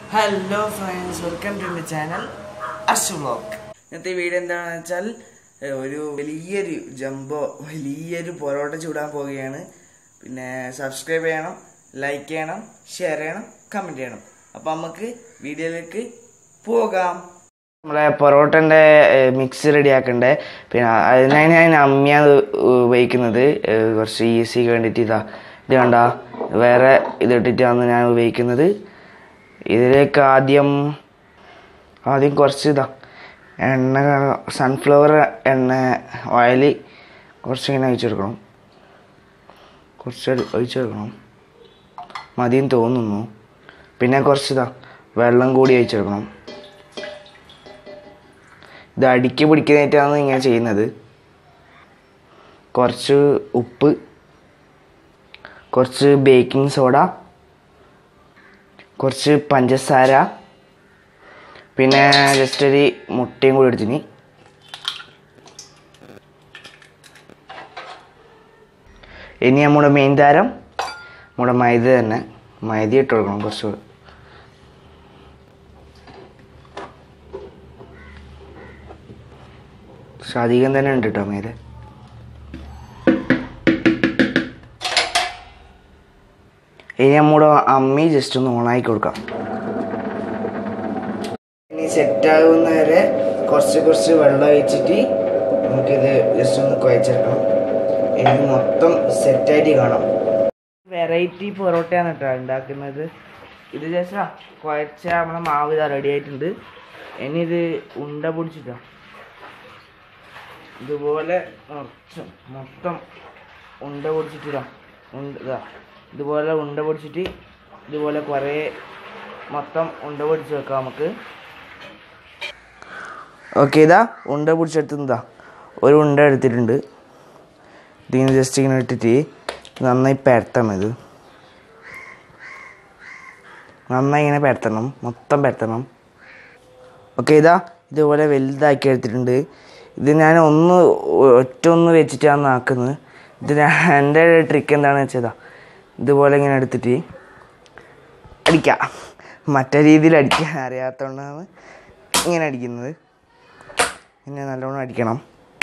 hello friends welcome to my channel Ashu vlog ഇന്നത്തെ video എന്താണെന്ന് വെച്ചാൽ ഏഹ്, ഒരു വലിയൊരു ജംബോ വലിയൊരു പൊറോട്ട ചൂടാൻ പോവുകയാണ് പിന്നെ സബ്സ്ക്രൈബ് ചെയ്യണം ലൈക്ക് ചെയ്യണം ഷെയർ ചെയ്യണം കമൻറ്റ് ചെയ്യണം അപ്പം നമുക്ക് വീഡിയോയിലേക്ക് പോകാം നമ്മളെ പൊറോട്ടൻ്റെ മിക്സ് റെഡിയാക്കണ്ടേ പിന്നെ അതിനായി ഞാൻ അമ്മിയാണ് ഉപയോഗിക്കുന്നത് ഏഹ്, കുറച്ച് ഈസിക്ക് വേണ്ടിയിട്ട് ഇതാ ഇത് കണ്ട വേറെ ഇത് ഇട്ടിട്ടാണ് ഞാൻ ഉപയോഗിക്കുന്നത് ഇതിലേക്ക് ആദ്യം ആദ്യം കുറച്ച് ഇതാ എണ്ണ സൺഫ്ലവർ എണ്ണ ഓയിൽ കുറച്ചിങ്ങനെ ഒഴിച്ചെടുക്കണം കുറച്ച് ഒഴിച്ചെടുക്കണം മതിയെന്ന് തോന്നുന്നു പിന്നെ കുറച്ച് ഇതാ വെള്ളം കൂടി ഒഴിച്ചെടുക്കണം ഇത് അടുക്കി പിടിക്കാനായിട്ടാണ് ഇങ്ങനെ ചെയ്യുന്നത് കുറച്ച് ഉപ്പ് കുറച്ച് ബേക്കിംഗ് സോഡ കുറച്ച് പഞ്ചസാര പിന്നെ ജസ്റ്റ് ഒരു മുട്ടയും കൂടി എടുത്തിന് ഇനി നമ്മുടെ മെയിൻ താരം നമ്മുടെ മൈദ തന്നെ മൈദ ഇട്ട് കൊടുക്കണം കുറച്ച് പക്ഷെ അധികം തന്നെ ഉണ്ട് കേട്ടോ മൈദ ഇനി നമ്മുടെ അമ്മി ജസ്റ്റ് ഒന്ന് ഓണാക്കി കൊടുക്കാം ഇനി സെറ്റാകുന്ന വരെ കുറച്ച് കുറച്ച് വെള്ളം ഒഴിച്ചിട്ട് നമുക്കിത് ജസ്റ്റ് ഒന്ന് കുഴച്ചെടുക്കണം ഇനി മൊത്തം സെറ്റായിട്ട് കാണാം വെറൈറ്റി പൊറോട്ടയാണ് കേട്ടോ ഉണ്ടാക്കുന്നത് ഇത് ജസ്റ്റ് കുഴച്ച നമ്മളെ മാവ് ഇതാ റെഡി ആയിട്ടുണ്ട് ഇനി ഇത് ഉണ്ട പൊടിച്ചിട്ടാ ഇതുപോലെ മൊത്തം മൊത്തം ഉണ്ട പൊടിച്ചിട്ടിതാ ഉണ്ട ഇതാ ഇതുപോലെ ഉണ്ട പൊടിച്ചിട്ട് ഇതുപോലെ കുറേ മൊത്തം ഉണ്ട പൊടിച്ച് വെക്കാം നമുക്ക് ഓക്കെ ഇതാ ഉണ്ട പിടിച്ചെടുത്തതാ ഒരു ഉണ്ട എടുത്തിട്ടുണ്ട് ഇതിങ്ങനെ ജസ്റ്റ് ഇങ്ങനെ ഇട്ടിട്ട് നന്നായി പരത്തണം ഇത് നന്നായി ഇങ്ങനെ പരത്തണം മൊത്തം പരത്തണം ഓക്കെ ഇതാ ഇതുപോലെ വലുതാക്കി എടുത്തിട്ടുണ്ട് ഇത് ഞാൻ ഒന്ന് ഒറ്റ ഒന്ന് വെച്ചിട്ടാണ് ആക്കുന്നത് ഇത് ഞാൻ എൻ്റെ ട്രിക്ക് എന്താണെന്ന് വെച്ചതാ ഇതുപോലെ ഇങ്ങനെ എടുത്തിട്ട് അടിക്കുക മറ്റേ രീതിയിൽ അടിക്കാൻ അറിയാത്തതുകൊണ്ടാണ് ഇങ്ങനെ അടിക്കുന്നത് പിന്നെ നല്ലോണം അടിക്കണം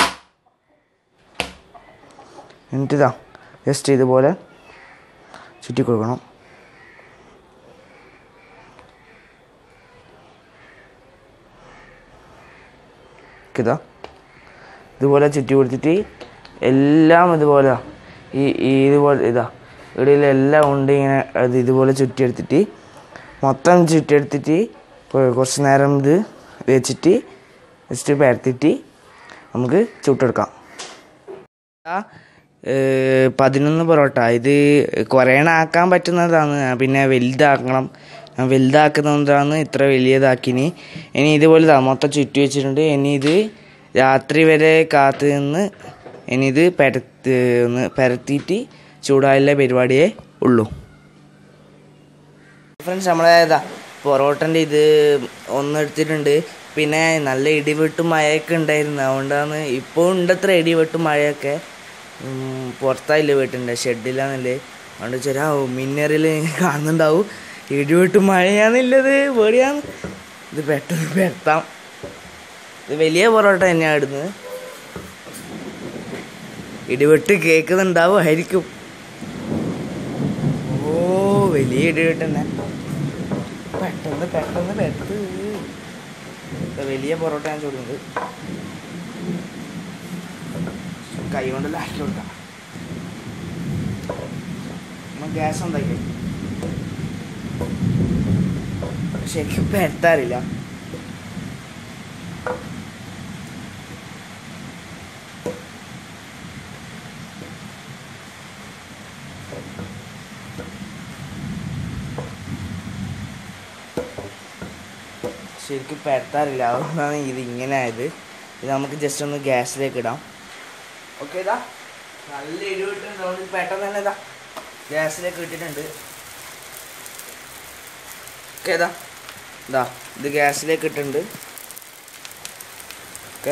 എന്നിട്ടിതാ ജസ്റ്റ് ഇതുപോലെ ചുറ്റി കൊടുക്കണം ഇതാ ഇതുപോലെ ചുറ്റി കൊടുത്തിട്ട് എല്ലാം ഇതുപോലെ ഈ ഈ ഇതുപോലെ ഇതാ ഇടയിലെല്ലാം ഉണ്ട് ഇങ്ങനെ അത് ഇതുപോലെ ചുറ്റിയെടുത്തിട്ട് മൊത്തം ചുറ്റിയെടുത്തിട്ട് കൊ- കുറച്ച് നേരം ഇത് വെച്ചിട്ട് ജസ്റ്റ് പരത്തിയിട്ട് നമുക്ക് ചുട്ടെടുക്കാം ആ, ഏഹ്, പതിനൊന്ന് പൊറോട്ട ഇത് കുറേണ ആക്കാൻ പറ്റുന്നതാണ് പിന്നെ വലുതാക്കണം ഞാൻ വലുതാക്കുന്നതാണ് ഇത്ര വലിയതാക്കിനി ഇനി ഇതുപോലെ ഇതാ മൊത്തം ചുറ്റി വെച്ചിട്ടുണ്ട് ഇനി ഇത് രാത്രി വരെ കാത്തു നിന്ന് ഇനി ഇത് പരത്ത് ഒന്ന് പരത്തിയിട്ട് ചൂടായുള്ള പരിപാടിയേ ഉള്ളൂ ഫ്രണ്ട്സ് നമ്മളെ ഇതാ പൊറോട്ടൻ്റെ ഇത് ഒന്നെടുത്തിട്ടുണ്ട് പിന്നെ നല്ല ഇടിവെട്ടും മഴയൊക്കെ ഉണ്ടായിരുന്നു അതുകൊണ്ടാണ് ഇപ്പോൾ ഉണ്ടത്ര ഇടിവെട്ടും മഴയൊക്കെ ഉം, പുറത്തായില്ല വീട്ടുണ്ട് ഷെഡിലാന്നല്ലേ അതുകൊണ്ട് വെച്ചാൽ മിന്നറിൽ കാണുന്നുണ്ടാവും ഇടിവെട്ടും മഴയാന്നില്ലത് പേടിയാന്ന് ഇത് പെട്ടെന്ന് പെടുത്താം ഇത് വലിയ പൊറോട്ട തന്നെയാണ് ഇടുന്നത് ഇടിവെട്ട് കേൾക്കുന്നുണ്ടാവും ആയിരിക്കും ഓ വലിയ ഇടിവെട്ട് തന്നെ പെട്ടെന്ന് പെട്ടെന്ന് പെട്ട് ഇത് വലിയ പൊറോട്ട ഞാൻ ചൂടുന്നത് കൈ കൊണ്ടല്ല ആക്കി കൊടുക്കാം ഗ്യാസ് ഉണ്ടാക്കി ശരിക്കും പെരത്താറില്ല ശരിക്കും പെരത്താറില്ല അതുകൊണ്ടാണ് ഇത് ഇങ്ങനെ ആയത് ഇത് നമുക്ക് ജസ്റ്റ് ഒന്ന് ഗ്യാസിലേക്ക് ഇടാം ഓക്കെ ഇതാ നല്ല ഇടിവിട്ടുണ്ട് അതുകൊണ്ട് പെട്ടെന്ന് തന്നെ ഇതാ ഗ്യാസിലേക്ക് ഇട്ടിട്ടുണ്ട് ഓക്കെ ഇതാ ഇതാ ഇത് ഗ്യാസിലേക്ക് ഇട്ടിട്ടുണ്ട് ഓക്കെ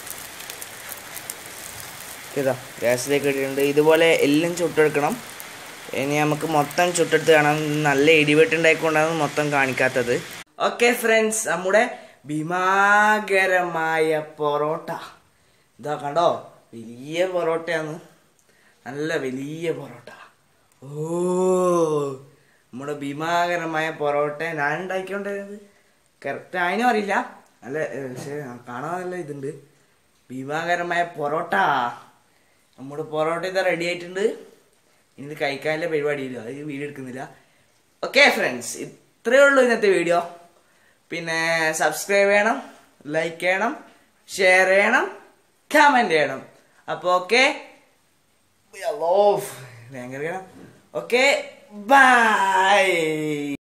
ഇതാ ഗ്യാസിലേക്ക് ഇട്ടിട്ടുണ്ട് ഇതുപോലെ എല്ലാം ചുട്ടെടുക്കണം ഇനി നമുക്ക് മൊത്തം ചുട്ടെടുത്ത് കാണാം നല്ല ഇടിവെട്ടുണ്ടായിക്കൊണ്ടാണ് മൊത്തം കാണിക്കാത്തത് ഓക്കെ ഫ്രണ്ട്സ് നമ്മുടെ ഭീമാകരമായ പൊറോട്ട ഇതാ കണ്ടോ വലിയ പൊറോട്ടയാണ് നല്ല വലിയ പൊറോട്ട ഓ നമ്മുടെ ഭീമാകരമായ പൊറോട്ട ഞാൻ ഉണ്ടാക്കിക്കൊണ്ടിരുന്നത് കറക്റ്റ് അതിനും അറിയില്ല നല്ല ഏ, പക്ഷേ കാണാൻ നല്ല ഇതുണ്ട് ഭീമാകരമായ പൊറോട്ട നമ്മുടെ പൊറോട്ട ഇതാ റെഡി ആയിട്ടുണ്ട് ഇനി ഇത് കഴിക്കാനുള്ള പരിപാടിയില്ല അത് വീഡിയോ എടുക്കുന്നില്ല ഓക്കെ ഫ്രണ്ട്സ് ഇത്രയേ ഉള്ളൂ ഇന്നത്തെ വീഡിയോ പിന്നെ സബ്സ്ക്രൈബ് ചെയ്യണം ലൈക്ക് ചെയ്യണം ഷെയർ ചെയ്യണം കമന്റ് ചെയ്യണം അപ്പോൾ ഓക്കെ ഭയങ്കര ഓക്കെ ബൈ